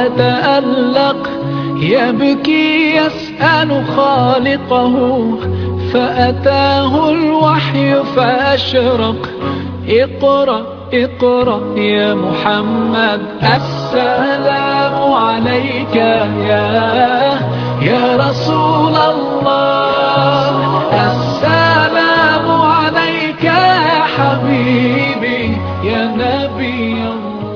فتألق يبكي يسأل خالقه فأتاه الوحي فأشرق اقرأ اقرأ يا محمد السلام عليك يا يا رسول الله السلام عليك يا حبيبي يا نبي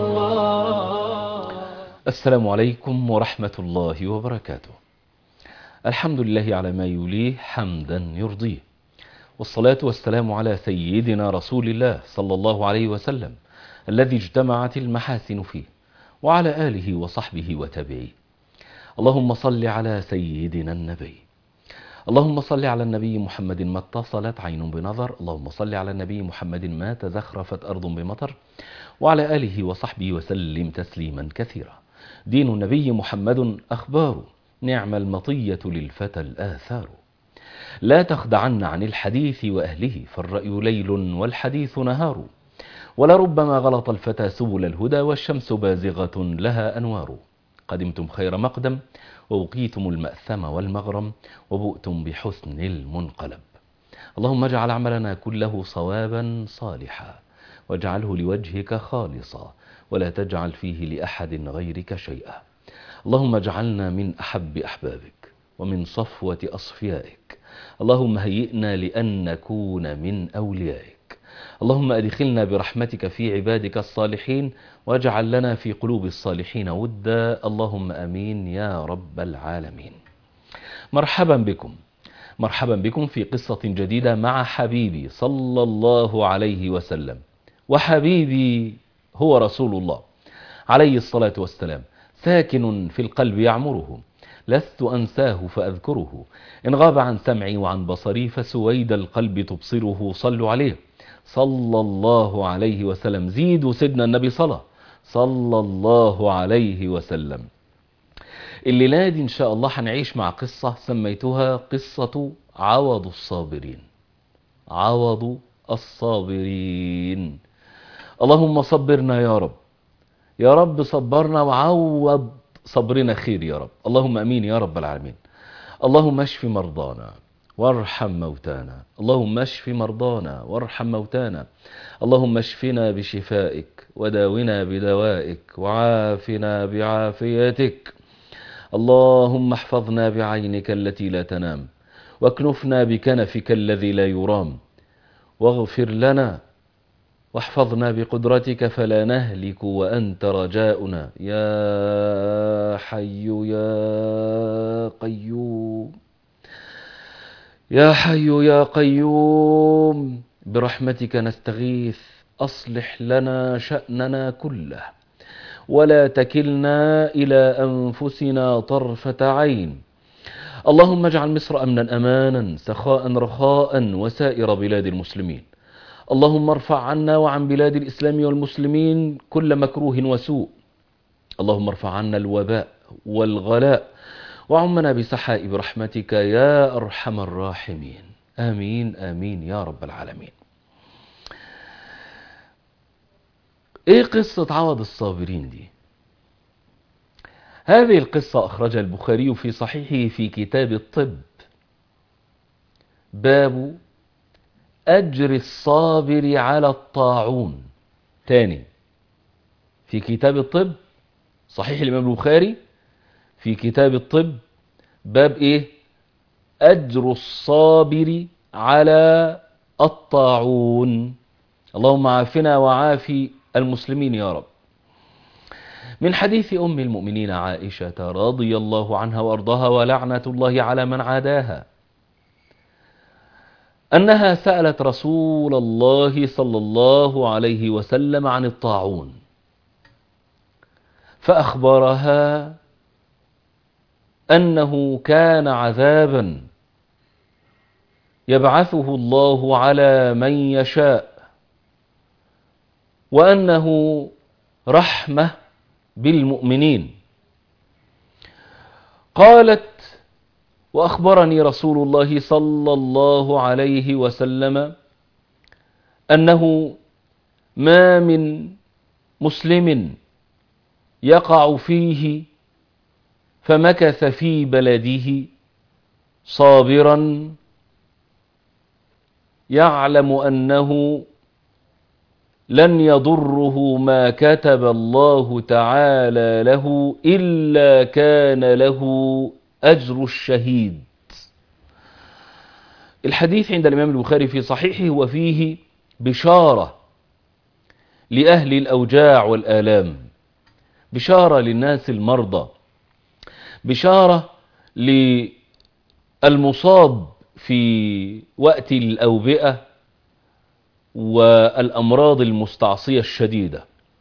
الله السلام عليكم ورحمة الله وبركاته الحمد لله على ما يوليه حمدا يرضيه والصلاة والسلام على سيدنا رسول الله صلى الله عليه وسلم الذي اجتمعت المحاسن فيه وعلى آله وصحبه وتابعيه اللهم صل على سيدنا النبي اللهم صل على النبي محمد ما اتصلت عين بنظر اللهم صل على النبي محمد ما تزخرفت أرض بمطر وعلى آله وصحبه وسلم تسليما كثيرا دين النبي محمد أخبار نعم المطية للفتى الآثار لا تخدعن عن الحديث وأهله فالرأي ليل والحديث نهار ولربما غلط الفتى سبل الهدى والشمس بازغة لها أنوار قدمتم خير مقدم ووقيتم المأثم والمغرم وبؤتم بحسن المنقلب اللهم اجعل عملنا كله صوابا صالحا واجعله لوجهك خالصا ولا تجعل فيه لأحد غيرك شيئا اللهم اجعلنا من أحب أحبابك ومن صفوة أصفيائك اللهم هيئنا لأن نكون من أوليائك اللهم أدخلنا برحمتك في عبادك الصالحين واجعل لنا في قلوب الصالحين ودا اللهم أمين يا رب العالمين مرحبا بكم مرحبا بكم في قصة جديدة مع حبيبي صلى الله عليه وسلم وحبيبي هو رسول الله عليه الصلاة والسلام ساكن في القلب يعمره لست أنساه فأذكره إن غاب عن سمعي وعن بصري فسويد القلب تبصره صلوا عليه صلى الله عليه وسلم زيدوا سيدنا النبي صلى صلى الله عليه وسلم الليلة دي إن شاء الله هنعيش مع قصة سميتها قصة عوض الصابرين عوض الصابرين اللهم صبرنا يا رب يا رب صبرنا وعوض صبرنا خير يا رب اللهم أمين يا رب العالمين اللهم اشف مرضانا وارحم موتانا اللهم اشف مرضانا وارحم موتانا اللهم اشفنا بشفائك وداونا بدوائك وعافنا بعافيتك اللهم احفظنا بعينك التي لا تنام واكنفنا بكنفك الذي لا يرام واغفر لنا واحفظنا بقدرتك فلا نهلك وأنت رجاؤنا يا حي يا قيوم يا حي يا قيوم برحمتك نستغيث أصلح لنا شأننا كله ولا تكلنا إلى أنفسنا طرفة عين اللهم اجعل مصر أمنا أمانا سخاء رخاء وسائر بلاد المسلمين اللهم ارفع عنا وعن بلاد الإسلام والمسلمين كل مكروه وسوء اللهم ارفع عنا الوباء والغلاء وعمنا بسحائب رحمتك يا أرحم الراحمين آمين آمين يا رب العالمين ايه قصة عوض الصابرين دي هذه القصة أخرجها البخاري في صحيحه في كتاب الطب باب أجر الصابر على الطاعون تاني في كتاب الطب صحيح الإمام البخاري في كتاب الطب باب إيه أجر الصابر على الطاعون اللهم عافنا وعافي المسلمين يا رب من حديث أم المؤمنين عائشة رضي الله عنها وأرضاها ولعنة الله على من عاداها أنها سألت رسول الله صلى الله عليه وسلم عن الطاعون فأخبرها أنه كان عذابا يبعثه الله على من يشاء وأنه رحمة بالمؤمنين قالت وأخبرني رسول الله صلى الله عليه وسلم أنه ما من مسلم يقع فيه فمكث في بلده صابرا يعلم أنه لن يضره ما كتب الله تعالى له إلا كان له أجر الشهيد الحديث عند الإمام البخاري في صحيحه وفيه بشارة لأهل الأوجاع والآلام بشارة للناس المرضى بشارة للمصاب في وقت الأوبئة والأمراض المستعصية الشديدة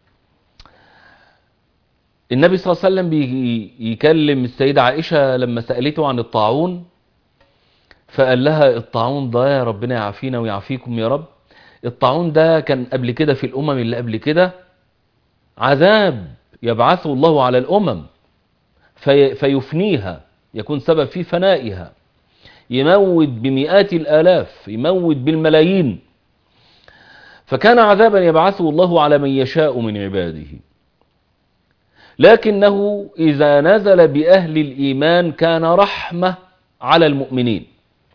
النبي صلى الله عليه وسلم بيكلم السيدة عائشة لما سألته عن الطاعون فقال لها الطاعون ده يا ربنا يعافينا ويعافيكم يا رب الطاعون ده كان قبل كده في الأمم اللي قبل كده عذاب يبعثه الله على الأمم في فيفنيها يكون سبب في فنائها يموت بمئات الآلاف يموت بالملايين فكان عذابا يبعثه الله على من يشاء من عباده لكنه إذا نزل بأهل الإيمان كان رحمة على المؤمنين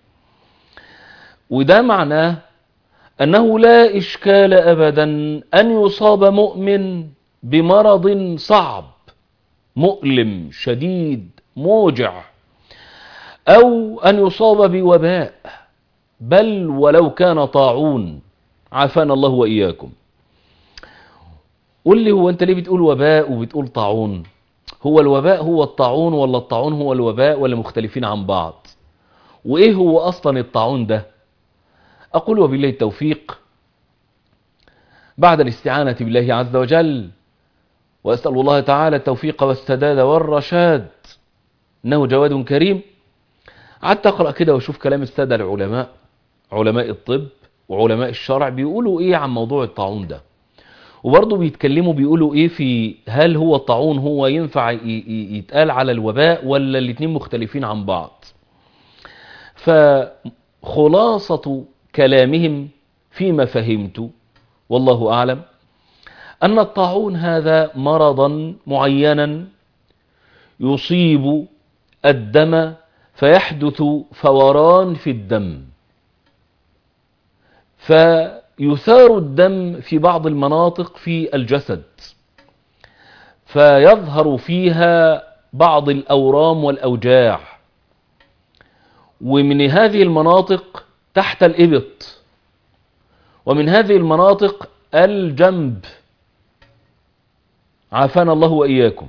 وده معناه أنه لا إشكال أبدا أن يصاب مؤمن بمرض صعب مؤلم شديد موجع أو أن يصاب بوباء بل ولو كان طاعون عافانا الله وإياكم قل لي هو أنت ليه بتقول وباء وبتقول طاعون هو الوباء هو الطاعون ولا الطاعون هو الوباء ولا مختلفين عن بعض وإيه هو أصلا الطاعون ده أقول وبالله التوفيق بعد الاستعانة بالله عز وجل وأسأل الله تعالى التوفيق والسداد والرشاد إنه جواد كريم قعدت أقرأ كده وأشوف كلام السادة العلماء علماء الطب وعلماء الشرع بيقولوا إيه عن موضوع الطاعون ده وبرضه بيتكلموا بيقولوا إيه في هل هو الطاعون هو ينفع يتقال على الوباء ولا الاتنين مختلفين عن بعض فخلاصة كلامهم فيما فهمت والله أعلم أن الطاعون هذا مرضا معينا يصيب الدم فيحدث فوران في الدم فيثار الدم في بعض المناطق في الجسد فيظهر فيها بعض الأورام والأوجاع ومن هذه المناطق تحت الإبط ومن هذه المناطق الجنب عافانا الله وإياكم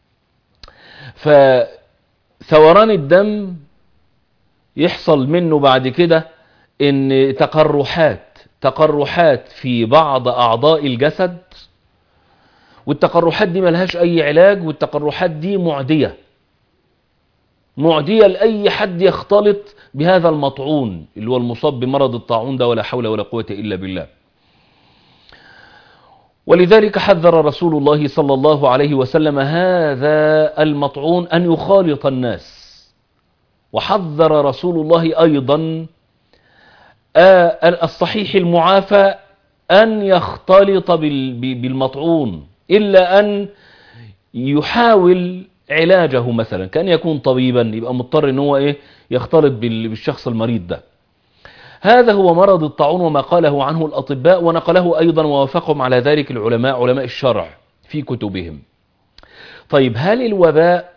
فثوران الدم يحصل منه بعد كده ان تقرحات تقرحات في بعض أعضاء الجسد والتقرحات دي ملهاش أي علاج والتقرحات دي معدية معدية لأي حد يختلط بهذا المطعون اللي هو المصاب بمرض الطاعون ده ولا حول ولا قوة إلا بالله ولذلك حذر رسول الله صلى الله عليه وسلم هذا المطعون أن يخالط الناس وحذر رسول الله أيضا الصحيح المعافى أن يختلط بالمطعون إلا أن يحاول علاجه مثلا كان يكون طبيبا يبقى مضطر ان هو ايه يختلط بالشخص المريض ده هذا هو مرض الطاعون وما قاله عنه الأطباء ونقله أيضا ووافقهم على ذلك العلماء علماء الشرع في كتبهم طيب هل الوباء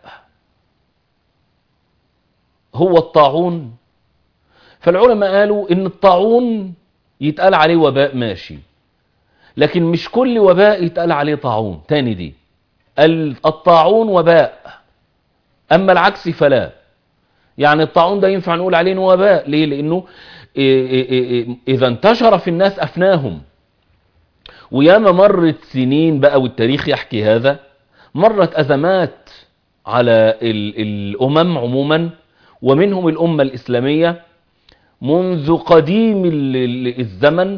هو الطاعون فالعلماء قالوا ان الطاعون يتقال عليه وباء ماشي لكن مش كل وباء يتقال عليه طاعون تاني دي الطاعون وباء أما العكس فلا يعني الطاعون ده ينفع نقول عليه وباء ليه لأنه إذا انتشر في الناس أفناهم وياما مرت سنين بقى والتاريخ يحكي هذا مرت أزمات على الأمم عموما ومنهم الأمة الإسلامية منذ قديم الزمن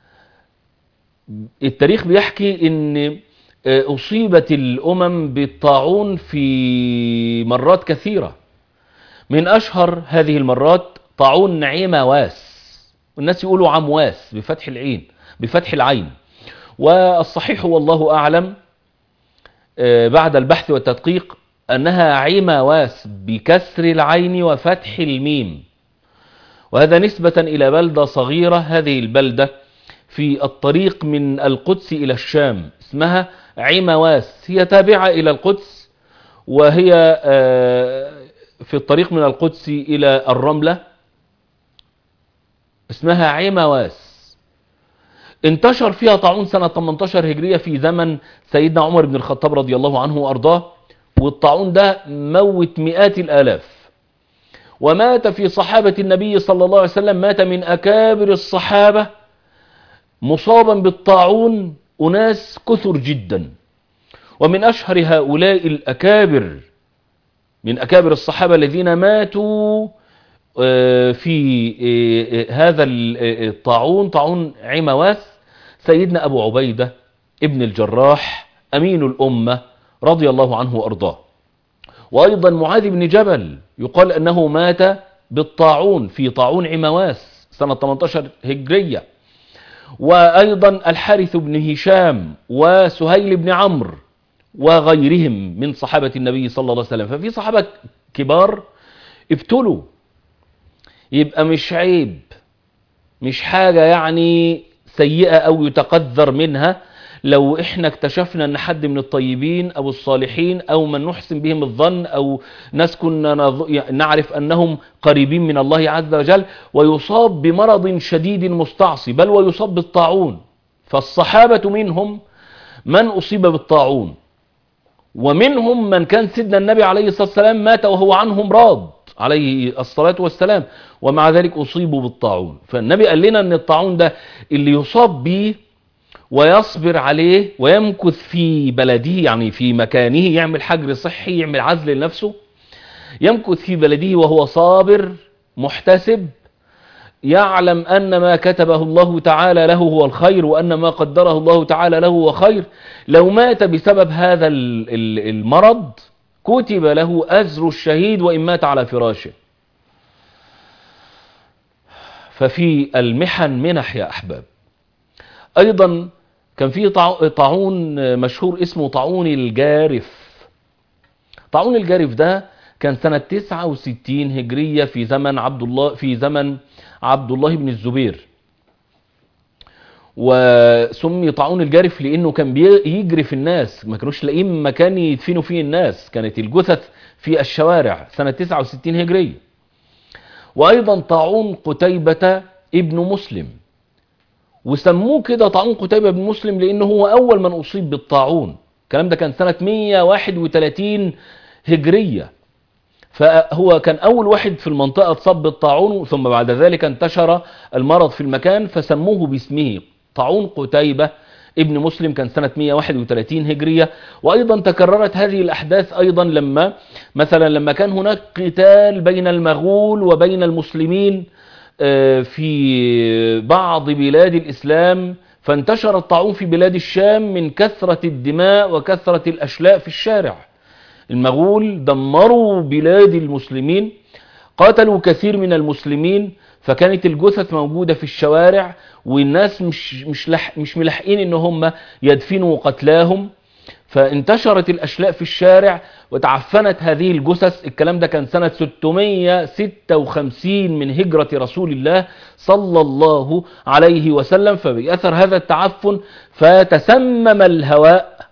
التاريخ بيحكي ان أصيبت الأمم بالطاعون في مرات كثيرة من أشهر هذه المرات طاعون نعيمواس والناس يقولوا عمواس بفتح العين بفتح العين والصحيح والله أعلم بعد البحث والتدقيق أنها عمواس بكسر العين وفتح الميم وهذا نسبة إلى بلدة صغيرة هذه البلدة في الطريق من القدس إلى الشام اسمها عمواس هي تابعة إلى القدس وهي في الطريق من القدس إلى الرملة اسمها عمواس انتشر فيها طاعون سنة 18 هجرية في زمن سيدنا عمر بن الخطاب رضي الله عنه وأرضاه والطاعون ده موت مئات الآلاف ومات في صحابة النبي صلى الله عليه وسلم مات من أكابر الصحابة مصابا بالطاعون أناس كثر جدا ومن أشهر هؤلاء الأكابر من أكابر الصحابة الذين ماتوا في هذا الطاعون طاعون عمواس سيدنا أبو عبيدة ابن الجراح أمين الأمة رضي الله عنه وأرضاه وأيضا معاذ بن جبل يقال أنه مات بالطاعون في طاعون عمواس سنة 18 هجرية وأيضا الحارث بن هشام وسهيل بن عمرو وغيرهم من صحابة النبي صلى الله عليه وسلم ففي صحابة كبار ابتلوا يبقى مش عيب مش حاجة يعني سيئة أو يتقذر منها لو احنا اكتشفنا ان حد من الطيبين او الصالحين او من نحسن بهم الظن او ناس كنا نعرف انهم قريبين من الله عز وجل ويصاب بمرض شديد مستعصي بل ويصاب بالطاعون فالصحابة منهم من اصيب بالطاعون ومنهم من كان سيدنا النبي عليه الصلاة والسلام مات وهو عنهم راض عليه الصلاة والسلام ومع ذلك أصيبوا بالطاعون فالنبي قال لنا أن الطاعون ده اللي يصاب به ويصبر عليه ويمكث في بلده يعني في مكانه يعمل حجر صحي يعمل عزل لنفسه يمكث في بلده وهو صابر محتسب يعلم أن ما كتبه الله تعالى له هو الخير وأن ما قدره الله تعالى له هو خير لو مات بسبب هذا المرض كتب له أجر الشهيد وإن مات على فراشه ففي المحن منح يا أحباب أيضا كان في طاعون مشهور اسمه طاعون الجارف طاعون الجارف ده كان سنة 69 هجرية في زمن عبد الله في زمن عبد الله بن الزبير وسمي طاعون الجارف لانه كان بيجري الناس ما كانوش لاقيين مكان يدفنوا فيه الناس كانت الجثث في الشوارع سنة 69 هجرية وايضا طاعون قتيبة ابن مسلم وسموه كده طاعون قتيبة بن مسلم لانه هو اول من اصيب بالطاعون الكلام ده كان سنة 131 هجرية فهو كان أول واحد في المنطقة اتصاب بالطاعون ثم بعد ذلك انتشر المرض في المكان فسموه باسمه طاعون قتيبة ابن مسلم كان سنة 131 هجرية وأيضا تكررت هذه الأحداث أيضا لما مثلا لما كان هناك قتال بين المغول وبين المسلمين في بعض بلاد الإسلام فانتشر الطاعون في بلاد الشام من كثرة الدماء وكثرة الأشلاء في الشارع المغول دمروا بلاد المسلمين قاتلوا كثير من المسلمين فكانت الجثث موجودة في الشوارع والناس مش مش لح مش ملاحقين ان هم يدفنوا قتلاهم فانتشرت الاشلاء في الشارع وتعفنت هذه الجثث الكلام ده كان سنة 656 من هجرة رسول الله صلى الله عليه وسلم فبأثر هذا التعفن فتسمم الهواء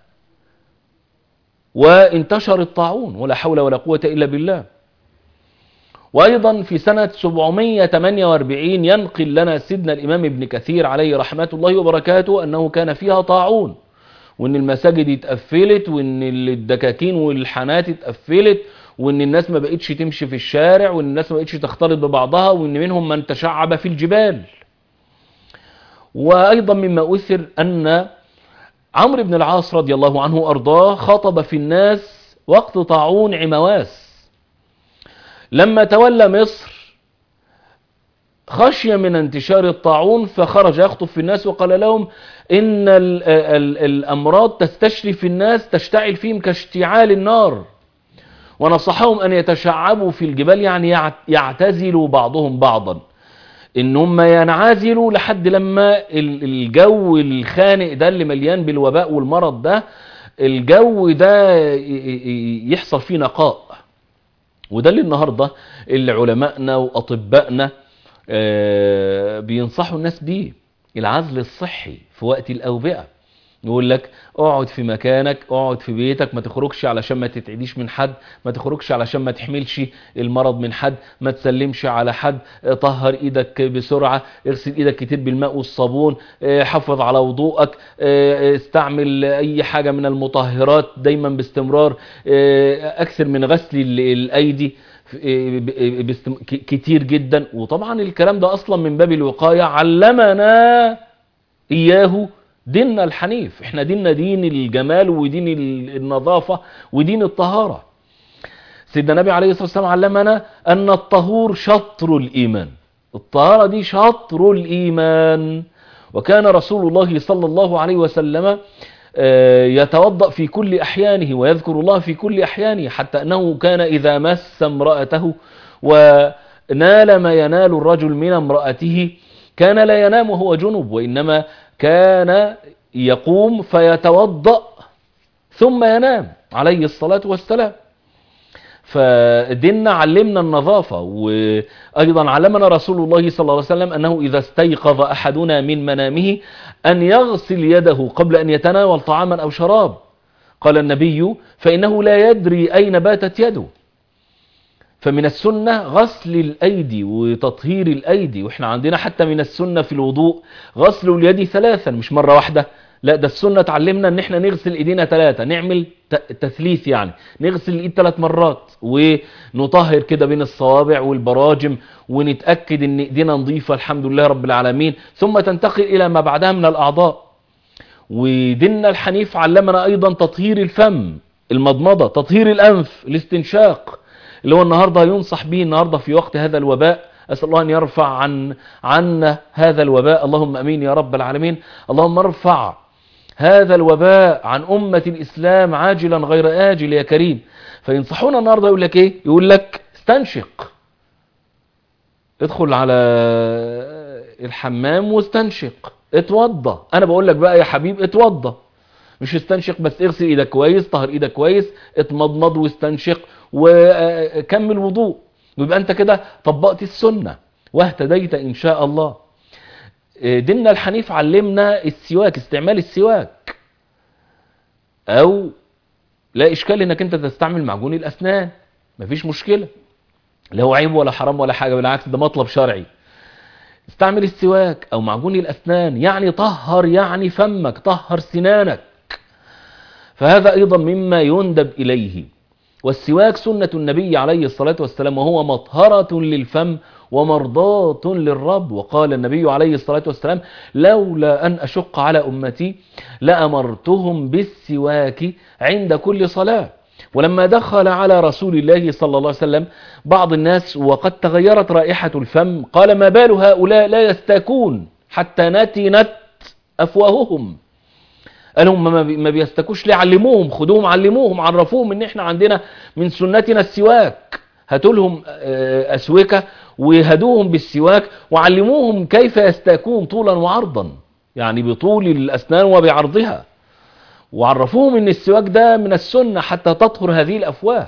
وانتشر الطاعون ولا حول ولا قوة إلا بالله وأيضا في سنة 748 ينقل لنا سيدنا الإمام ابن كثير عليه رحمة الله وبركاته أنه كان فيها طاعون وأن المساجد اتقفلت وأن الدكاكين والحانات اتقفلت وأن الناس ما بقتش تمشي في الشارع وأن الناس ما بقتش تختلط ببعضها وأن منهم من تشعب في الجبال وأيضا مما أثر أن عمرو بن العاص رضي الله عنه وأرضاه خطب في الناس وقت طاعون عمواس لما تولى مصر خشي من انتشار الطاعون فخرج يخطب في الناس وقال لهم إن ال ال الأمراض تستشري في الناس تشتعل فيهم كاشتعال النار ونصحهم أن يتشعبوا في الجبال يعني يعتزلوا بعضهم بعضا ان هم ينعزلوا لحد لما الجو الخانق ده اللي مليان بالوباء والمرض ده الجو ده ي- ي- يحصل فيه نقاء وده اللي النهاردة اللي علمائنا وأطبائنا آه، بينصحوا الناس بيه العزل الصحي في وقت الأوبئة يقول لك اقعد في مكانك اقعد في بيتك ما تخرجش علشان ما تتعديش من حد ما تخرجش علشان ما تحملش المرض من حد ما تسلمش على حد اه، طهر ايدك بسرعة اغسل ايدك كتير بالماء والصابون اه، حافظ على وضوءك اه، استعمل اي حاجة من المطهرات دايما باستمرار اه، اكثر من غسل ال- الايدي اه، ب- باستم- ك- كتير جدا وطبعا الكلام ده اصلا من باب الوقاية علمنا إياه ديننا الحنيف احنا ديننا دين الجمال ودين ال- النظافة ودين الطهارة سيدنا النبي عليه الصلاة والسلام علمنا أن الطهور شطر الإيمان الطهارة دي شطر الإيمان وكان رسول الله صلى الله عليه وسلم آه، يتوضأ في كل أحيانه ويذكر الله في كل أحيانه حتى أنه كان إذا مس امرأته ونال ما ينال الرجل من امرأته كان لا ينام وهو جنب وإنما كان يقوم فيتوضأ ثم ينام عليه الصلاة والسلام فديننا علمنا النظافة وأيضا علمنا رسول الله صلى الله عليه وسلم أنه إذا استيقظ أحدنا من منامه أن يغسل يده قبل أن يتناول طعاما أو شراب قال النبي فإنه لا يدري أين باتت يده فمن السنة غسل الأيدي وتطهير الأيدي وإحنا عندنا حتى من السنة في الوضوء غسل اليد ثلاثا مش مرة واحدة لا ده السنة تعلمنا ان احنا نغسل ايدينا ثلاثة نعمل ت- تثليث يعني نغسل الايد ثلاث مرات ونطهر كده بين الصوابع والبراجم ونتأكد ان ايدينا نظيفة الحمد لله رب العالمين ثم تنتقل الى ما بعدها من الاعضاء وديننا الحنيف علمنا ايضا تطهير الفم المضمضة تطهير الانف الاستنشاق اللي هو النهاردة ينصح به النهاردة في وقت هذا الوباء أسأل الله أن يرفع عن عنا هذا الوباء اللهم أمين يا رب العالمين اللهم ارفع هذا الوباء عن أمة الإسلام عاجلا غير آجل يا كريم فينصحونا النهاردة يقول لك إيه يقول لك استنشق ادخل على الحمام واستنشق اتوضى انا بقول لك بقى يا حبيب اتوضى مش استنشق بس اغسل ايدك كويس طهر ايدك كويس اتمضمض واستنشق وكمل وضوء ويبقى انت كده طبقت السنة واهتديت ان شاء الله ديننا الحنيف علمنا السواك استعمال السواك او لا اشكال انك انت تستعمل معجون الاسنان مفيش مشكلة لا هو عيب ولا حرام ولا حاجة بالعكس ده مطلب شرعي استعمل السواك او معجون الاسنان يعني طهر يعني فمك طهر سنانك فهذا ايضا مما يندب اليه والسواك سنة النبي عليه الصلاة والسلام وهو مطهرة للفم ومرضاة للرب وقال النبي عليه الصلاة والسلام لولا أن أشق على أمتي لأمرتهم بالسواك عند كل صلاة ولما دخل على رسول الله صلى الله عليه وسلم بعض الناس وقد تغيرت رائحة الفم قال ما بال هؤلاء لا يستاكون حتى نتنت أفواههم قالوا هم ما بيستكوش ليه علموهم خدوهم علموهم عرفوهم ان احنا عندنا من سنتنا السواك هاتوا لهم اسوكه وهدوهم بالسواك وعلموهم كيف يستاكون طولا وعرضا يعني بطول الاسنان وبعرضها وعرفوهم ان السواك ده من السنه حتى تطهر هذه الافواه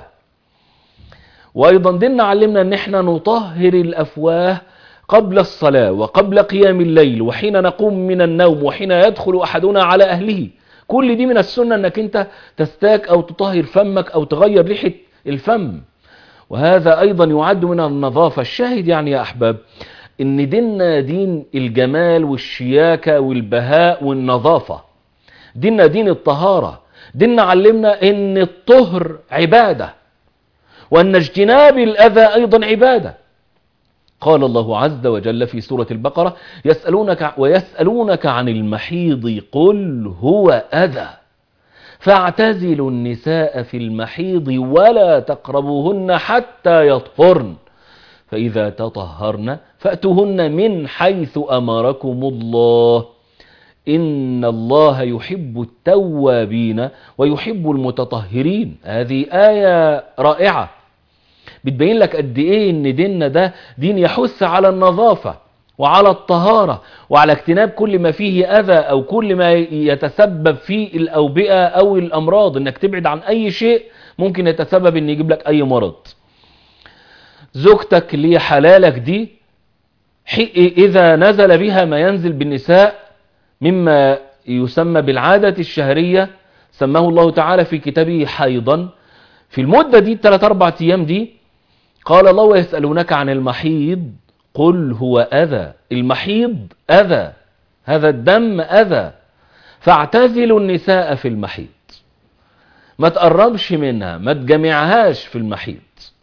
وايضا ديننا علمنا ان احنا نطهر الافواه قبل الصلاة وقبل قيام الليل وحين نقوم من النوم وحين يدخل أحدنا على أهله كل دي من السنة أنك أنت تستاك أو تطهر فمك أو تغير ريحة الفم وهذا أيضا يعد من النظافة الشاهد يعني يا أحباب إن ديننا دين الجمال والشياكة والبهاء والنظافة ديننا دين الطهارة ديننا علمنا إن الطهر عبادة وأن اجتناب الأذى أيضا عبادة قال الله عز وجل في سورة البقرة يسألونك ويسألونك عن المحيض قل هو أذى فاعتزلوا النساء في المحيض ولا تقربوهن حتى يطهرن فإذا تطهرن فأتوهن من حيث أمركم الله إن الله يحب التوابين ويحب المتطهرين هذه آية رائعة بتبين لك قد ايه ان ديننا ده دين يحث على النظافة وعلى الطهارة وعلى اجتناب كل ما فيه أذى أو كل ما يتسبب في الأوبئة أو الأمراض إنك تبعد عن أي شيء ممكن يتسبب إن يجيب لك أي مرض زوجتك اللي هي حلالك دي إذا نزل بها ما ينزل بالنساء مما يسمى بالعادة الشهرية سماه الله تعالى في كتابه حيضا في المدة دي 3-4 أيام دي قال الله ويسألونك عن المحيض قل هو أذى المحيض أذى هذا الدم أذى فاعتزلوا النساء في المحيض ما تقربش منها ما تجمعهاش في المحيض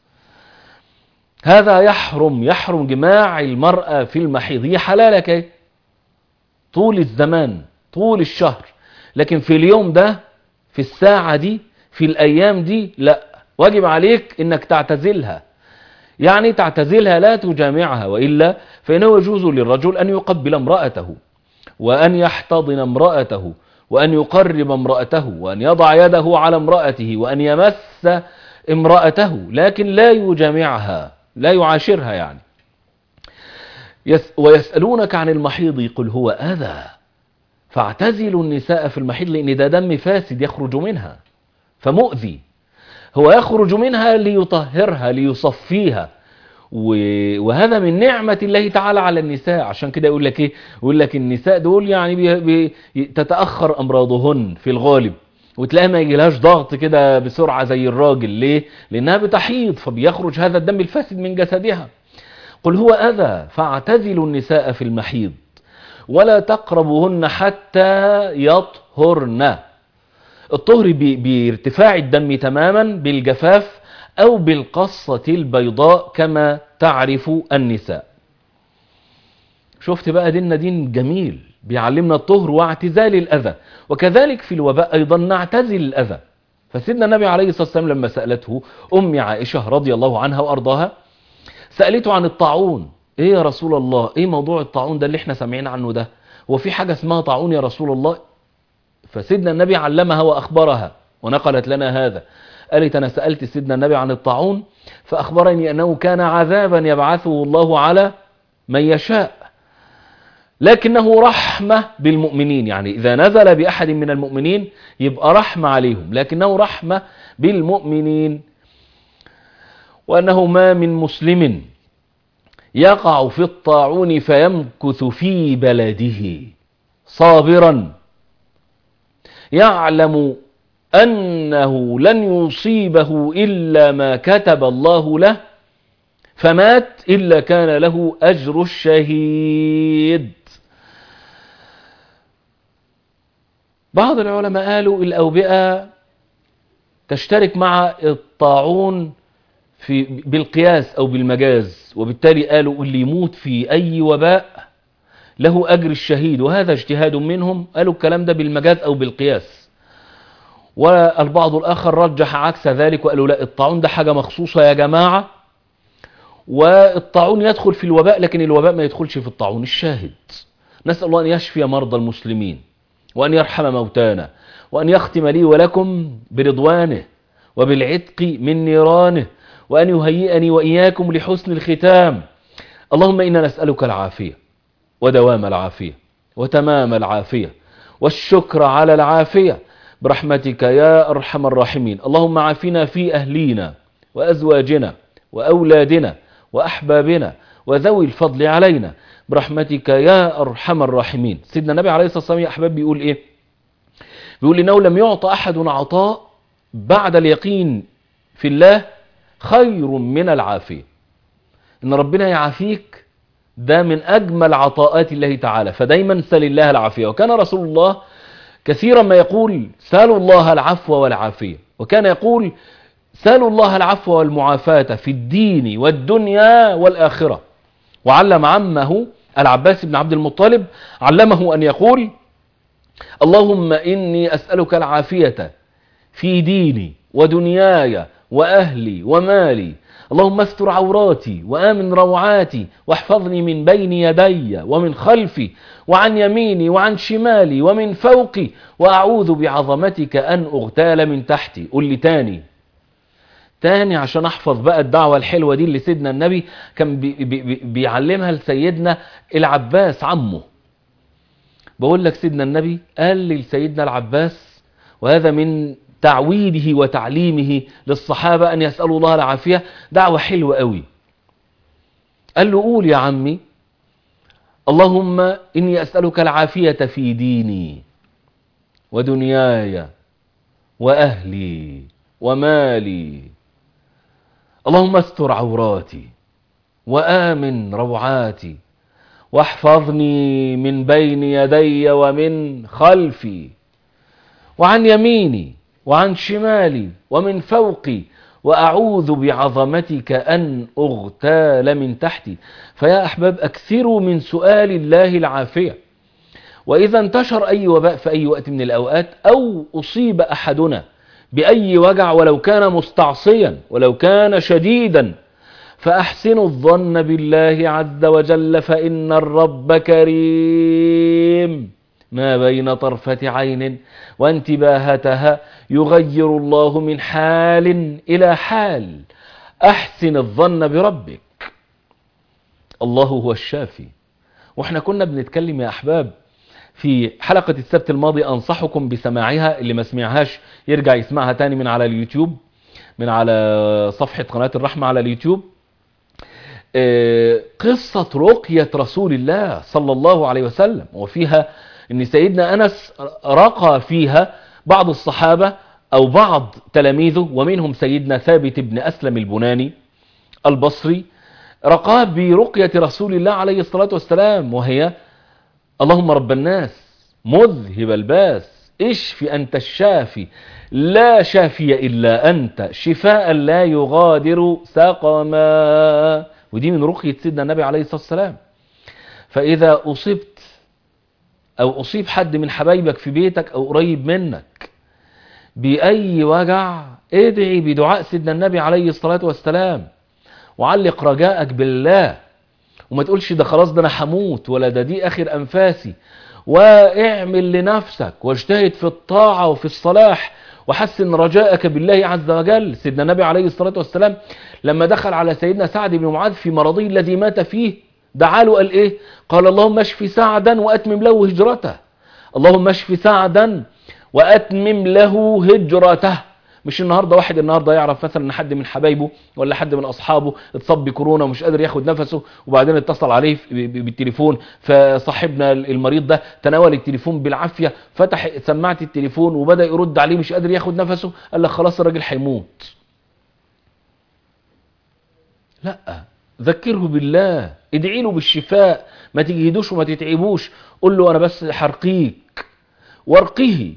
هذا يحرم يحرم جماع المرأة في المحيض هي حلالك ايه طول الزمان طول الشهر لكن في اليوم ده في الساعة دي في الأيام دي لا واجب عليك انك تعتزلها يعني تعتزلها لا تجامعها وإلا فإنه يجوز للرجل أن يقبل امرأته وأن يحتضن امرأته وأن يقرب امرأته وأن يضع يده على امرأته وأن يمس امرأته لكن لا يجامعها لا يعاشرها يعني يس ويسألونك عن المحيض قل هو أذى فاعتزلوا النساء في المحيض لأن ده دم فاسد يخرج منها فمؤذي هو يخرج منها ليطهرها ليصفيها وهذا من نعمة الله تعالى على النساء عشان كده يقول لك ايه يقول لك النساء دول يعني بي بي تتأخر أمراضهن في الغالب وتلاقيها ما يجيلهاش ضغط كده بسرعة زي الراجل ليه لأنها بتحيض فبيخرج هذا الدم الفاسد من جسدها قل هو أذى فاعتزلوا النساء في المحيض ولا تقربوهن حتى يطهرن الطهر بارتفاع الدم تماما بالجفاف أو بالقصة البيضاء كما تعرف النساء شفت بقى ديننا دين جميل بيعلمنا الطهر واعتزال الأذى وكذلك في الوباء أيضا نعتزل الأذى فسيدنا النبي عليه الصلاة والسلام لما سألته أم عائشة رضي الله عنها وأرضاها سألته عن الطاعون ايه يا رسول الله ايه موضوع الطاعون ده اللي احنا سامعين عنه ده هو في حاجة اسمها طاعون يا رسول الله فسيدنا النبي علمها وأخبرها ونقلت لنا هذا قالت أنا سألت سيدنا النبي عن الطاعون فأخبرني أنه كان عذابا يبعثه الله على من يشاء لكنه رحمة بالمؤمنين يعني إذا نزل بأحد من المؤمنين يبقى رحمة عليهم لكنه رحمة بالمؤمنين وأنه ما من مسلم يقع في الطاعون فيمكث في بلده صابرا يعلم أنه لن يصيبه إلا ما كتب الله له فمات إلا كان له أجر الشهيد بعض العلماء قالوا الأوبئة تشترك مع الطاعون في بالقياس أو بالمجاز وبالتالي قالوا اللي يموت في أي وباء له أجر الشهيد وهذا اجتهاد منهم قالوا الكلام ده بالمجاز أو بالقياس والبعض الآخر رجح عكس ذلك وقالوا لا الطاعون ده حاجة مخصوصة يا جماعة والطاعون يدخل في الوباء لكن الوباء ما يدخلش في الطاعون الشاهد نسأل الله أن يشفي مرضى المسلمين وأن يرحم موتانا وأن يختم لي ولكم برضوانه وبالعتق من نيرانه وأن يهيئني وإياكم لحسن الختام اللهم إنا نسألك العافية ودوام العافية وتمام العافية والشكر على العافية برحمتك يا أرحم الراحمين اللهم عافنا في أهلينا وأزواجنا وأولادنا وأحبابنا وذوي الفضل علينا برحمتك يا أرحم الراحمين سيدنا النبي عليه الصلاة والسلام يا أحباب بيقول إيه بيقول إنه لم يعطى أحد عطاء بعد اليقين في الله خير من العافية إن ربنا يعافيك ده من أجمل عطاءات الله تعالى فدايما سل الله العافية وكان رسول الله كثيرا ما يقول سالوا الله العفو والعافية وكان يقول سالوا الله العفو والمعافاة في الدين والدنيا والآخرة وعلم عمه العباس بن عبد المطلب علمه أن يقول اللهم إني أسألك العافية في ديني ودنياي وأهلي ومالي اللهم استر عوراتي وآمن روعاتي واحفظني من بين يدي ومن خلفي وعن يميني وعن شمالي ومن فوقي وأعوذ بعظمتك أن أغتال من تحتي قل لي تاني تاني عشان احفظ بقى الدعوة الحلوة دي اللي سيدنا النبي كان بي بي بي بيعلمها لسيدنا العباس عمه بقول لك سيدنا النبي قال لسيدنا العباس وهذا من تعويده وتعليمه للصحابة أن يسألوا الله العافية دعوة حلوة قوي قال له قول يا عمي اللهم إني أسألك العافية في ديني ودنياي وأهلي ومالي اللهم استر عوراتي وآمن روعاتي واحفظني من بين يدي ومن خلفي وعن يميني وعن شمالي ومن فوقي وأعوذ بعظمتك أن أغتال من تحتي فيا أحباب أكثروا من سؤال الله العافية وإذا انتشر أي وباء في أي وقت من الأوقات أو أصيب أحدنا بأي وجع ولو كان مستعصيا ولو كان شديدا فأحسنوا الظن بالله عز وجل فإن الرب كريم ما بين طرفة عين وانتباهتها يغير الله من حال إلى حال أحسن الظن بربك الله هو الشافي واحنا كنا بنتكلم يا أحباب في حلقة السبت الماضي أنصحكم بسماعها اللي ما سمعهاش يرجع يسمعها تاني من على اليوتيوب من على صفحة قناة الرحمة على اليوتيوب قصة رقية رسول الله صلى الله عليه وسلم وفيها ان سيدنا أنس رقى فيها بعض الصحابة أو بعض تلاميذه ومنهم سيدنا ثابت بن أسلم البناني البصري رقاه برقية رسول الله عليه الصلاة والسلام وهي اللهم رب الناس مذهب الباس اشف أنت الشافي لا شافي إلا أنت شفاء لا يغادر سقما ودي من رقية سيدنا النبي عليه الصلاة والسلام فإذا أصبت أو أصيب حد من حبايبك في بيتك أو قريب منك بأي وجع ادعي بدعاء سيدنا النبي عليه الصلاة والسلام وعلق رجائك بالله وما تقولش ده خلاص ده أنا هموت ولا ده دي آخر أنفاسي واعمل لنفسك واجتهد في الطاعة وفي الصلاح وحسن رجاءك بالله عز وجل سيدنا النبي عليه الصلاة والسلام لما دخل على سيدنا سعد بن معاذ في مرضه الذي مات فيه دعا له قال ايه قال اللهم اشف سعدا واتمم له هجرته اللهم اشف سعدا واتمم له هجرته مش النهارده واحد النهارده يعرف مثلا ان حد من حبايبه ولا حد من اصحابه اتصاب بكورونا ومش قادر ياخد نفسه وبعدين اتصل عليه بالتليفون فصاحبنا المريض ده تناول التليفون بالعافيه فتح سماعه التليفون وبدا يرد عليه مش قادر ياخد نفسه قال لك خلاص الراجل هيموت لا ذكره بالله ادعي له بالشفاء ما تجهدوش وما تتعبوش قول له انا بس حرقيك وارقه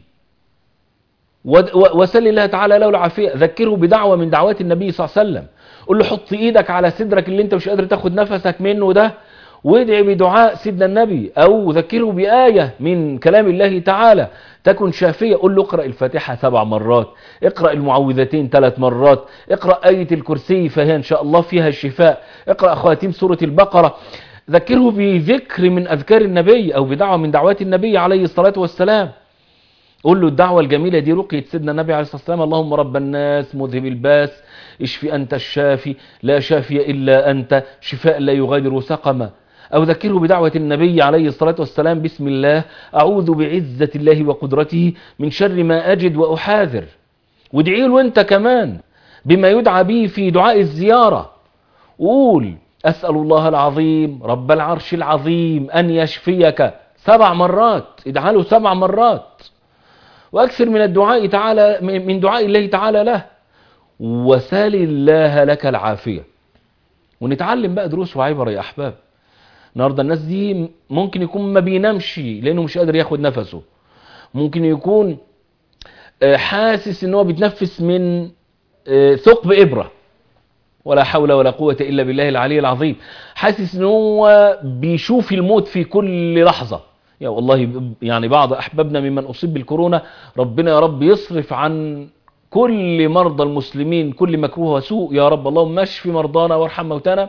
وسل الله تعالى له العافية ذكره بدعوة من دعوات النبي صلى الله عليه وسلم قل له حط ايدك على صدرك اللي انت مش قادر تاخد نفسك منه ده وادعي بدعاء سيدنا النبي او ذكره بآية من كلام الله تعالى تكن شافية قل له اقرأ الفاتحة سبع مرات اقرأ المعوذتين ثلاث مرات اقرأ آية الكرسي فهي ان شاء الله فيها الشفاء اقرأ خواتيم سورة البقرة ذكره بذكر من أذكار النبي أو بدعوة من دعوات النبي عليه الصلاة والسلام قول له الدعوة الجميلة دي رقية سيدنا النبي عليه الصلاة والسلام اللهم رب الناس مذهب الباس اشفي أنت الشافي لا شافي إلا أنت شفاء لا يغادر سقما أو ذكره بدعوة النبي عليه الصلاة والسلام بسم الله أعوذ بعزة الله وقدرته من شر ما أجد وأحاذر وادعي له أنت كمان بما يدعى به في دعاء الزيارة قول أسأل الله العظيم رب العرش العظيم أن يشفيك سبع مرات ادعى له سبع مرات وأكثر من الدعاء تعالى من دعاء الله تعالى له وسال الله لك العافية ونتعلم بقى دروس وعبر يا أحباب النهاردة الناس دي ممكن يكون ما بينامش لأنه مش قادر ياخد نفسه ممكن يكون حاسس ان هو بيتنفس من ثقب إبرة ولا حول ولا قوة إلا بالله العلي العظيم حاسس ان هو بيشوف الموت في كل لحظة يا والله يعني بعض أحبابنا ممن أصيب بالكورونا ربنا يا رب يصرف عن كل مرضى المسلمين كل مكروه وسوء يا رب اللهم اشفي مرضانا وارحم موتانا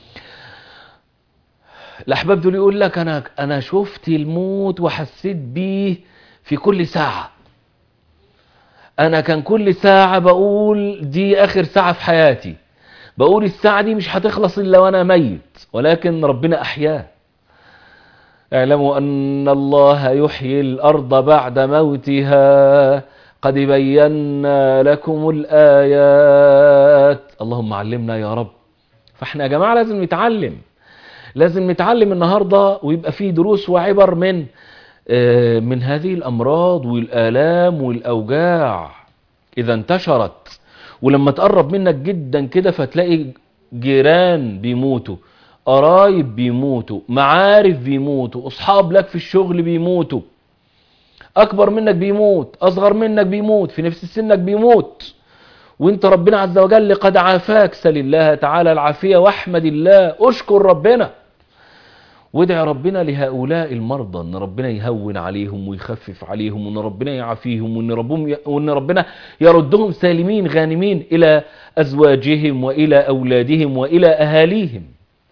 الأحباب دول يقول لك أنا, أنا شفت الموت وحسيت بيه في كل ساعة انا كان كل ساعة بقول دي اخر ساعة في حياتي بقول الساعة دي مش هتخلص الا وانا ميت ولكن ربنا احياه اعلموا ان الله يحيي الارض بعد موتها قد بينا لكم الايات اللهم علمنا يا رب فاحنا يا جماعة لازم نتعلم لازم نتعلم النهاردة ويبقى فيه دروس وعبر من آه، من هذه الأمراض والآلام والأوجاع إذا انتشرت ولما تقرب منك جدا كده فتلاقي جيران بيموتوا قرايب بيموتوا معارف بيموتوا أصحاب لك في الشغل بيموتوا أكبر منك بيموت أصغر منك بيموت في نفس سنك بيموت وانت ربنا عز وجل قد عافاك سل الله تعالى العافية واحمد الله اشكر ربنا وادعي ربنا لهؤلاء المرضى ان ربنا يهون عليهم ويخفف عليهم وان ربنا يعافيهم وان ربهم وان ربنا يردهم سالمين غانمين الى ازواجهم والى اولادهم والى اهاليهم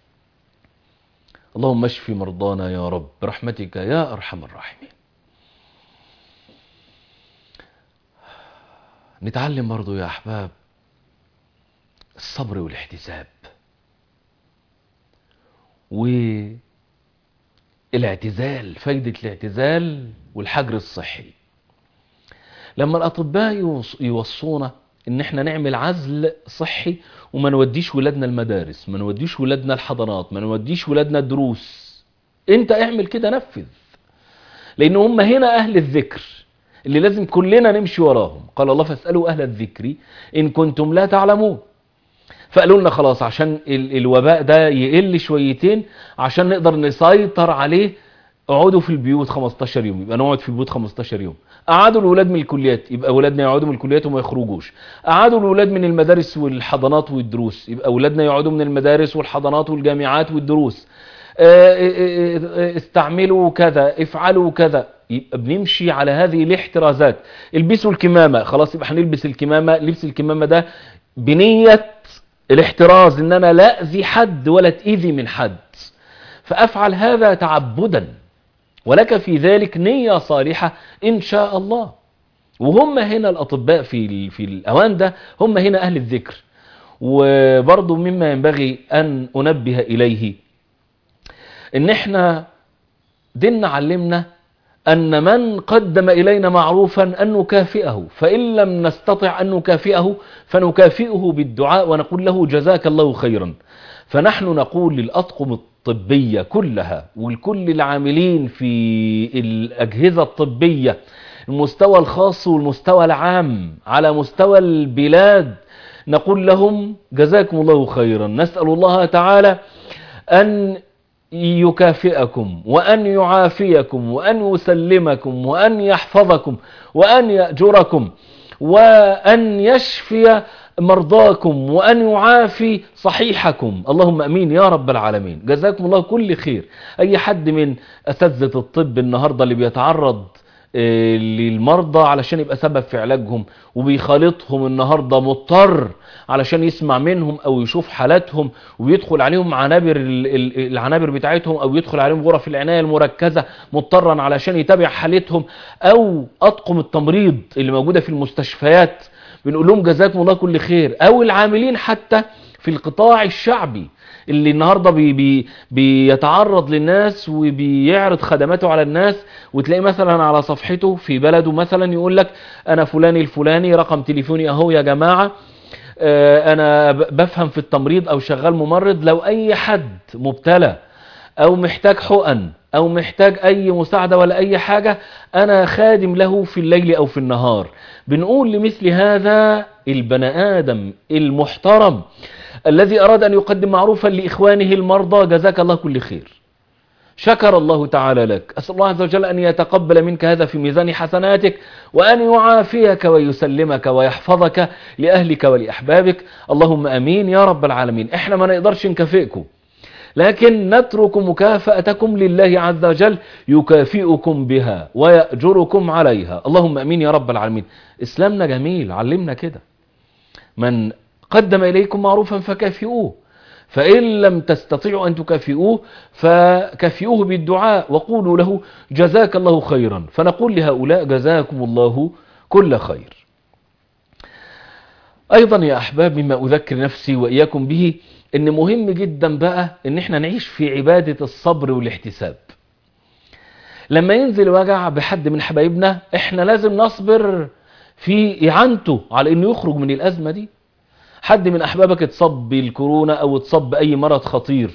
اللهم اشف مرضانا يا رب برحمتك يا ارحم الراحمين نتعلم برضو يا احباب الصبر والاحتساب والاعتزال فايدة الاعتزال والحجر الصحي لما الاطباء يوص- يوصونا ان احنا نعمل عزل صحي وما نوديش ولادنا المدارس ما نوديش ولادنا الحضانات ما نوديش ولادنا الدروس انت اعمل كده نفذ لان هم هنا اهل الذكر اللي لازم كلنا نمشي وراهم قال الله فاسألوا أهل الذكر إن كنتم لا تعلمون فقالوا لنا خلاص عشان ال- الوباء ده يقل شويتين عشان نقدر نسيطر عليه اقعدوا في البيوت 15 يوم يبقى نقعد في البيوت 15 يوم قعدوا الولاد من الكليات يبقى اولادنا يقعدوا من الكليات وما يخرجوش قعدوا الولاد من المدارس والحضانات والدروس يبقى اولادنا يقعدوا من المدارس والحضانات والجامعات والدروس آه، آه، آه، استعملوا كذا افعلوا كذا يبقى بنمشي على هذه الاحترازات البسوا الكمامة خلاص يبقى هنلبس الكمامة لبس الكمامة ده بنية الاحتراز ان انا لا اذي حد ولا تأذي من حد فافعل هذا تعبدا ولك في ذلك نية صالحة ان شاء الله وهم هنا الاطباء في ال- في الاوان ده هم هنا اهل الذكر وبرضه مما ينبغي ان انبه اليه ان احنا ديننا علمنا أن من قدم إلينا معروفا أن نكافئه فإن لم نستطع أن نكافئه فنكافئه بالدعاء ونقول له جزاك الله خيرا فنحن نقول للأطقم الطبية كلها والكل العاملين في الأجهزة الطبية المستوى الخاص والمستوى العام على مستوى البلاد نقول لهم جزاكم الله خيرا نسأل الله تعالى أن يكافئكم وأن يعافيكم وأن يسلمكم وأن يحفظكم وأن يأجركم وأن يشفي مرضاكم وأن يعافي صحيحكم اللهم أمين يا رب العالمين جزاكم الله كل خير أي حد من أساتذة الطب النهاردة اللي بيتعرض آه، للمرضى علشان يبقى سبب في علاجهم وبيخالطهم النهاردة مضطر علشان يسمع منهم او يشوف حالاتهم ويدخل عليهم عنابر ال- ال- العنابر بتاعتهم او يدخل عليهم غرف العناية المركزة مضطرا علشان يتابع حالتهم او اطقم التمريض اللي موجودة في المستشفيات بنقول لهم جزاكم الله كل خير او العاملين حتى في القطاع الشعبي اللي النهاردة بي بي بيتعرض للناس وبيعرض خدماته على الناس وتلاقي مثلا على صفحته في بلده مثلا يقول لك انا فلاني الفلاني رقم تليفوني اهو يا جماعة آه، انا ب- بفهم في التمريض او شغال ممرض لو اي حد مبتلى او محتاج حقن او محتاج اي مساعدة ولا اي حاجة انا خادم له في الليل او في النهار بنقول لمثل هذا البني ادم المحترم الذي اراد ان يقدم معروفا لاخوانه المرضى جزاك الله كل خير شكر الله تعالى لك أسأل الله عز وجل أن يتقبل منك هذا في ميزان حسناتك وأن يعافيك ويسلمك ويحفظك لأهلك ولأحبابك اللهم أمين يا رب العالمين احنا ما نقدرش نكافئكم لكن نترك مكافأتكم لله عز وجل يكافئكم بها ويأجركم عليها اللهم أمين يا رب العالمين إسلامنا جميل علمنا كده من قدم إليكم معروفا فكافئوه فإن لم تستطيعوا أن تكافئوه فكافئوه بالدعاء وقولوا له جزاك الله خيرا فنقول لهؤلاء جزاكم الله كل خير ايضا يا احباب مما اذكر نفسي واياكم به ان مهم جدا بقى ان احنا نعيش في عبادة الصبر والاحتساب لما ينزل وجع بحد من حبايبنا احنا لازم نصبر في اعانته على انه يخرج من الازمة دي حد من احبابك اتصاب بالكورونا او اتصاب باي مرض خطير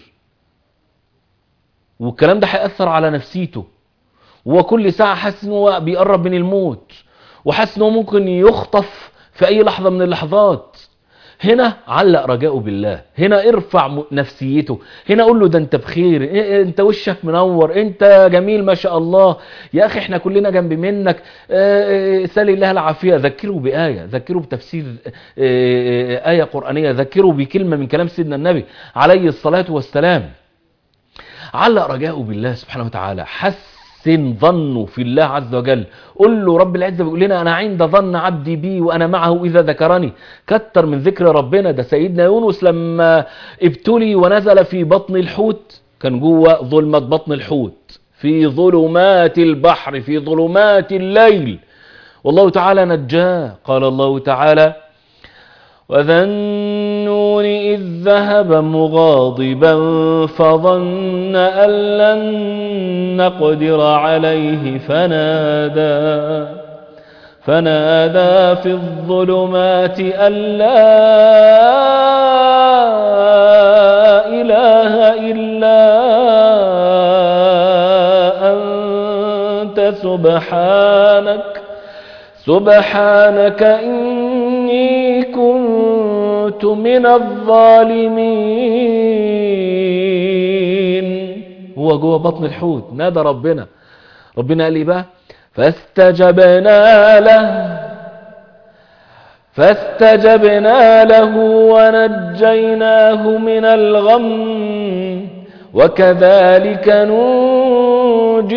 والكلام ده هيأثر على نفسيته وكل ساعة حاسس ان هو بيقرب من الموت وحاسس ان هو ممكن يخطف في اي لحظة من اللحظات هنا علق رجاءه بالله هنا ارفع م- نفسيته هنا قول له ده انت بخير إيه- انت وشك منور انت جميل ما شاء الله يا اخي احنا كلنا جنب منك آه، آه، سال الله العافية ذكره بآية ذكره بتفسير آه، آه، آية قرآنية ذكره بكلمة من كلام سيدنا النبي عليه الصلاة والسلام علق رجاءه بالله سبحانه وتعالى حسن ظنه في الله عز وجل قل له رب العزة بيقول لنا أنا عند ظن عبدي بي وأنا معه إذا ذكرني كتر من ذكر ربنا ده سيدنا يونس لما ابتلي ونزل في بطن الحوت كان جوه ظلمة بطن الحوت في ظلمات البحر في ظلمات الليل والله تعالى نجاه قال الله تعالى وذا النون إذ ذهب مغاضبا فظن أن لن نقدر عليه فنادى فنادى في الظلمات أن لا إله إلا أنت سبحانك سبحانك إني كنت من الظالمين هو جوه بطن الحوت نادى ربنا ربنا قال ايه بقى فاستجبنا له فاستجبنا له ونجيناه من الغم وكذلك ننجي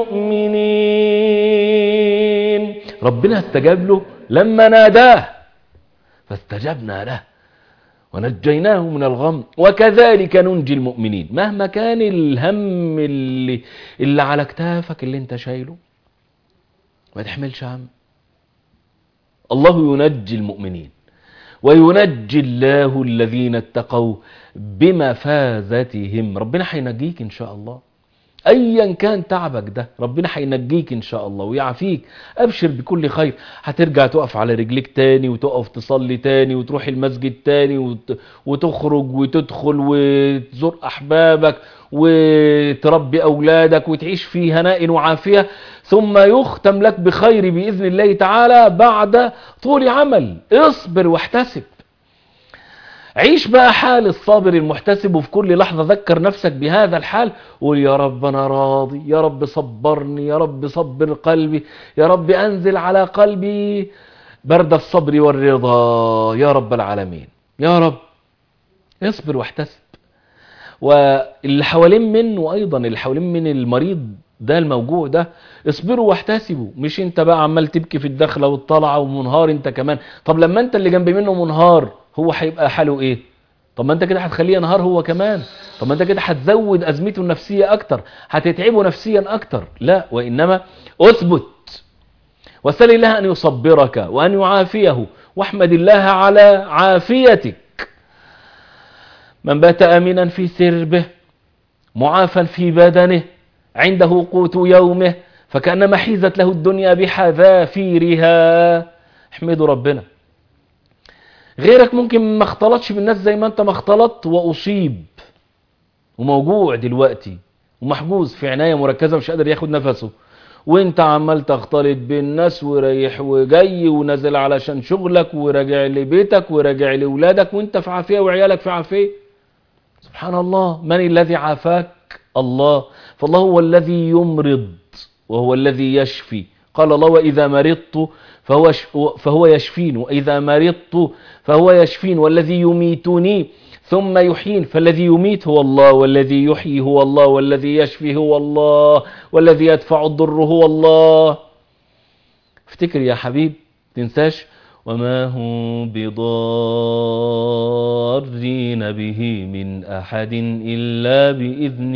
المؤمنين ربنا استجاب له لما ناداه فاستجبنا له ونجيناه من الغم وكذلك ننجي المؤمنين مهما كان الهم اللي, اللي على كتافك اللي انت شايله ما تحملش هم الله ينجي المؤمنين وينجي الله الذين اتقوا بمفازتهم ربنا هينجيك ان شاء الله ايا كان تعبك ده ربنا هينجيك ان شاء الله ويعافيك ابشر بكل خير هترجع تقف على رجليك تاني وتقف تصلي تاني وتروح المسجد تاني وت... وتخرج وتدخل وتزور احبابك وتربي اولادك وتعيش في هناء وعافية ثم يختم لك بخير باذن الله تعالى بعد طول عمل اصبر واحتسب عيش بقى حال الصابر المحتسب وفي كل لحظة ذكر نفسك بهذا الحال قول يا رب أنا راضي يا رب صبرني يا رب صبر قلبي يا رب أنزل على قلبي برد الصبر والرضا يا رب العالمين يا رب اصبر واحتسب واللي حوالين منه أيضا اللي حوالين من المريض ده الموجوع ده اصبروا واحتسبوا مش انت بقى عمال تبكي في الدخلة والطلعة ومنهار انت كمان طب لما انت اللي جنب منه منهار هو هيبقى حاله ايه طب ما انت كده هتخليه ينهار هو كمان طب ما انت كده هتزود ازمته النفسية اكتر هتتعبه نفسيا اكتر لا وانما اثبت وسل الله ان يصبرك وان يعافيه واحمد الله على عافيتك من بات امنا في سربه معافا في بدنه عنده قوت يومه فكأنما حيزت له الدنيا بحذافيرها احمدوا ربنا غيرك ممكن ما اختلطش بالناس زي ما انت ما اختلطت واصيب وموجوع دلوقتي ومحجوز في عناية مركزة مش قادر ياخد نفسه وانت عمال تختلط بالناس ورايح وجاي ونازل علشان شغلك وراجع لبيتك وراجع لولادك وانت في عافية وعيالك في عافية سبحان الله من الذي عافاك الله فالله هو الذي يمرض وهو الذي يشفي قال الله وإذا مرضت فهو, فهو يشفين وإذا مرضت فهو يشفين والذي يميتني ثم يحيين فالذي يميت هو الله والذي يحيي هو الله والذي يشفي هو الله والذي يدفع الضر هو الله افتكر يا حبيب تنساش وما هم بضارين به من أحد إلا بإذن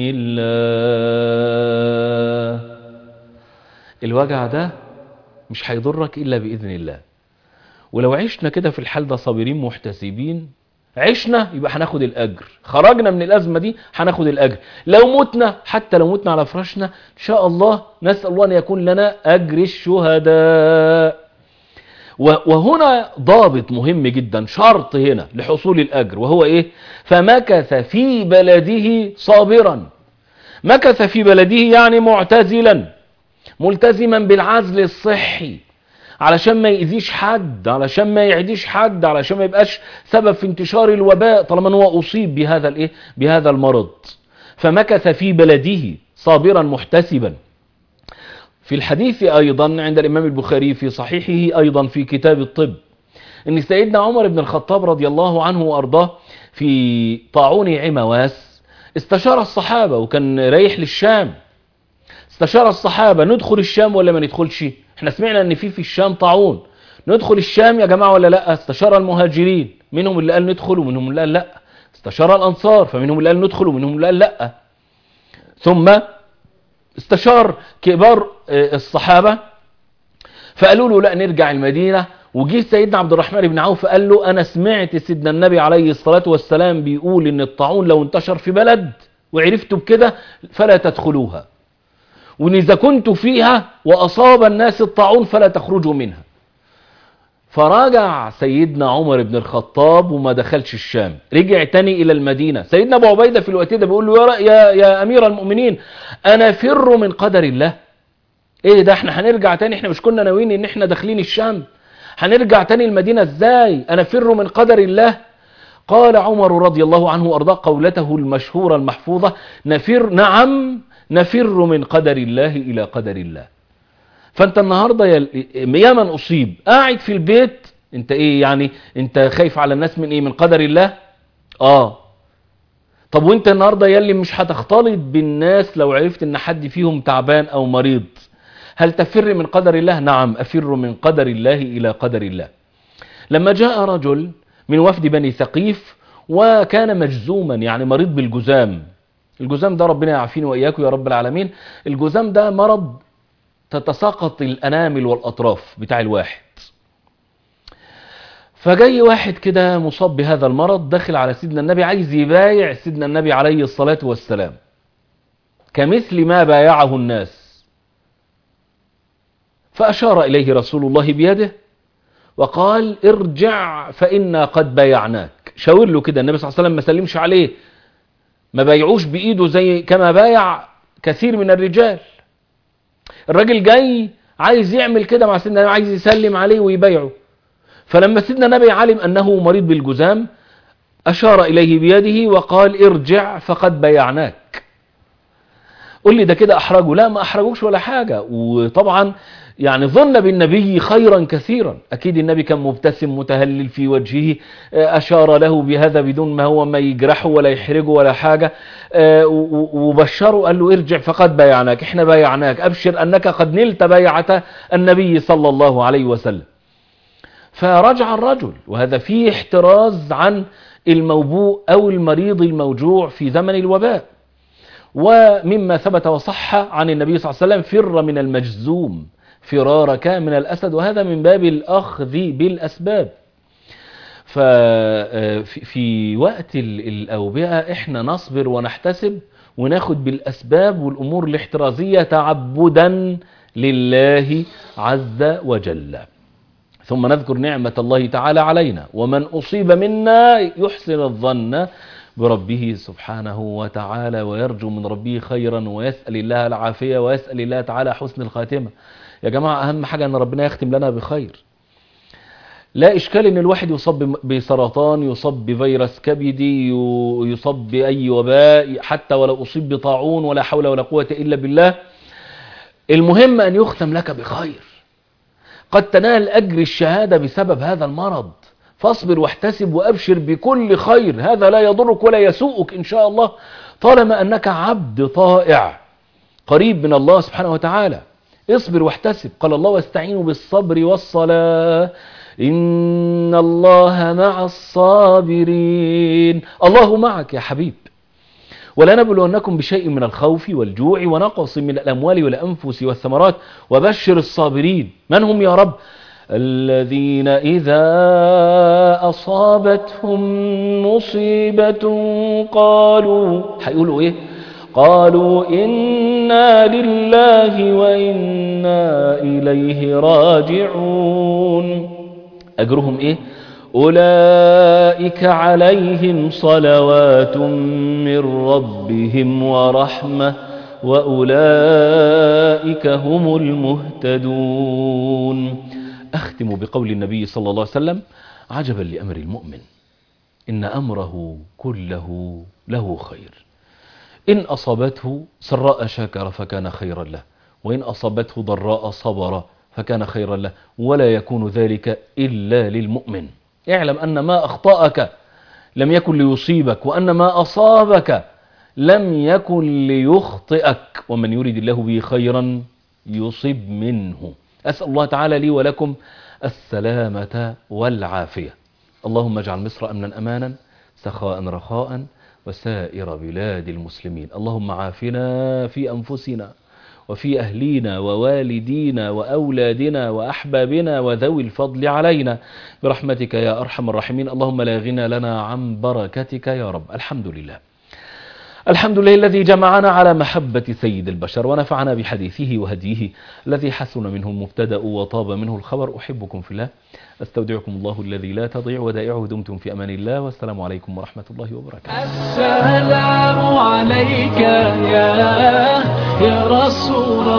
الله الوجع ده مش هيضرك إلا بإذن الله ولو عشنا كده في الحال ده صابرين محتسبين عشنا يبقى هناخد الاجر خرجنا من الازمه دي هناخد الاجر لو متنا حتى لو متنا على فراشنا ان شاء الله نسال الله ان يكون لنا اجر الشهداء و- وهنا ضابط مهم جدا شرط هنا لحصول الاجر وهو ايه فمكث في بلده صابرا مكث في بلده يعني معتزلا ملتزما بالعزل الصحي علشان ما يأذيش حد علشان ما يعديش حد علشان ما يبقاش سبب في انتشار الوباء طالما ان هو اصيب بهذا الايه بهذا المرض فمكث في بلده صابرا محتسبا في الحديث ايضا عند الامام البخاري في صحيحه ايضا في كتاب الطب ان سيدنا عمر بن الخطاب رضي الله عنه وارضاه في طاعون عمواس استشار الصحابه وكان رايح للشام استشار الصحابة ندخل الشام ولا ما ندخلش احنا سمعنا ان في في الشام طاعون ندخل الشام يا جماعة ولا لا استشار المهاجرين منهم اللي قال ندخل ومنهم اللي قال لا استشار الانصار فمنهم اللي قال ندخل ومنهم اللي قال لا ثم استشار كبار آه، الصحابة فقالوا له لا نرجع المدينة وجي سيدنا عبد الرحمن بن عوف قال له انا سمعت سيدنا النبي عليه الصلاة والسلام بيقول ان الطاعون لو انتشر في بلد وعرفتوا بكده فلا تدخلوها وان اذا كنت فيها واصاب الناس الطاعون فلا تخرجوا منها فراجع سيدنا عمر بن الخطاب وما دخلش الشام رجع تاني الى المدينة سيدنا ابو عبيدة في الوقت ده بيقول له يا, يا, يا امير المؤمنين انا فر من قدر الله ايه ده احنا هنرجع تاني احنا مش كنا ناويين ان احنا داخلين الشام هنرجع تاني المدينة ازاي انا فر من قدر الله قال عمر رضي الله عنه وارضاه قولته المشهورة المحفوظة نفر نعم نفر من قدر الله الى قدر الله فانت النهاردة يا يا من اصيب قاعد في البيت انت ايه يعني انت خايف على الناس من ايه من قدر الله اه طب وانت النهاردة يلي مش هتختلط بالناس لو عرفت ان حد فيهم تعبان او مريض هل تفر من قدر الله نعم افر من قدر الله الى قدر الله لما جاء رجل من وفد بني ثقيف وكان مجزوما يعني مريض بالجزام الجزام ده ربنا يعافيني واياكم يا رب العالمين الجزام ده مرض تتساقط الانامل والاطراف بتاع الواحد فجاي واحد كده مصاب بهذا المرض داخل على سيدنا النبي عايز يبايع سيدنا النبي عليه الصلاة والسلام كمثل ما بايعه الناس فأشار إليه رسول الله بيده وقال ارجع فإنا قد بايعناك شاور له كده النبي صلى الله عليه وسلم ما سلمش عليه ما بايعوش بإيده زي كما بايع كثير من الرجال الراجل جاي عايز يعمل كده مع سيدنا النبي عايز يسلم عليه ويبايعه فلما سيدنا النبي علم أنه مريض بالجزام أشار إليه بيده وقال ارجع فقد بايعناك قل لي ده كده أحرجه لا ما أحرجوش ولا حاجة وطبعا يعني ظن بالنبي خيرا كثيرا أكيد النبي كان مبتسم متهلل في وجهه أشار له بهذا بدون ما هو ما يجرحه ولا يحرجه ولا حاجة وبشره قال له ارجع فقد بايعناك احنا بايعناك أبشر أنك قد نلت بايعة النبي صلى الله عليه وسلم فرجع الرجل وهذا فيه احتراز عن الموبوء أو المريض الموجوع في زمن الوباء ومما ثبت وصح عن النبي صلى الله عليه وسلم فر من المجزوم فرارك من الأسد وهذا من باب الأخذ بالأسباب ففي وقت الأوبئة احنا نصبر ونحتسب وناخد بالأسباب والأمور الاحترازية تعبدا لله عز وجل ثم نذكر نعمة الله تعالى علينا ومن أصيب منا يحسن الظن بربه سبحانه وتعالى ويرجو من ربه خيرا ويسأل الله العافية ويسأل الله تعالى حسن الخاتمة يا جماعة أهم حاجة أن ربنا يختم لنا بخير لا إشكال أن الواحد يصاب بسرطان يصاب بفيروس كبدي يصاب بأي وباء حتى ولو أصيب بطاعون ولا حول ولا قوة إلا بالله المهم أن يختم لك بخير قد تنال أجر الشهادة بسبب هذا المرض فاصبر واحتسب وأبشر بكل خير هذا لا يضرك ولا يسوءك إن شاء الله طالما أنك عبد طائع قريب من الله سبحانه وتعالى اصبر واحتسب قال الله واستعينوا بالصبر والصلاة إن الله مع الصابرين الله معك يا حبيب ولا نبلونكم بشيء من الخوف والجوع ونقص من الأموال والأنفس والثمرات وبشر الصابرين من هم يا رب الذين إذا أصابتهم مصيبة قالوا هيقولوا إيه قالوا إنا لله وإنا إليه راجعون أجرهم إيه أولئك عليهم صلوات من ربهم ورحمة وأولئك هم المهتدون أختم بقول النبي صلى الله عليه وسلم عجبا لأمر المؤمن إن أمره كله له خير إن أصابته سراء شكر فكان خيرا له وإن أصابته ضراء صبر فكان خيرا له ولا يكون ذلك إلا للمؤمن اعلم أن ما أخطأك لم يكن ليصيبك وأن ما أصابك لم يكن ليخطئك ومن يريد الله به خيرا يصب منه أسأل الله تعالى لي ولكم السلامة والعافية اللهم اجعل مصر أمنا أمانا سخاء رخاء وسائر بلاد المسلمين اللهم عافنا في أنفسنا وفي أهلينا ووالدينا وأولادنا وأحبابنا وذوي الفضل علينا برحمتك يا أرحم الراحمين اللهم لا غنى لنا عن بركتك يا رب الحمد لله الحمد لله الذي جمعنا على محبة سيد البشر ونفعنا بحديثه وهديه الذي حسن منه المبتدأ وطاب منه الخبر أحبكم في الله أستودعكم الله الذي لا تضيع ودائعه دمتم في أمان الله والسلام عليكم ورحمة الله وبركاته السلام عليك يا يا رسول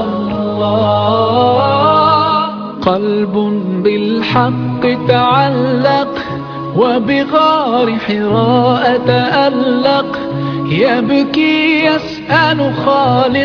الله قلب بالحق تعلق وبغار حراء تألق يبكي يسأل خالق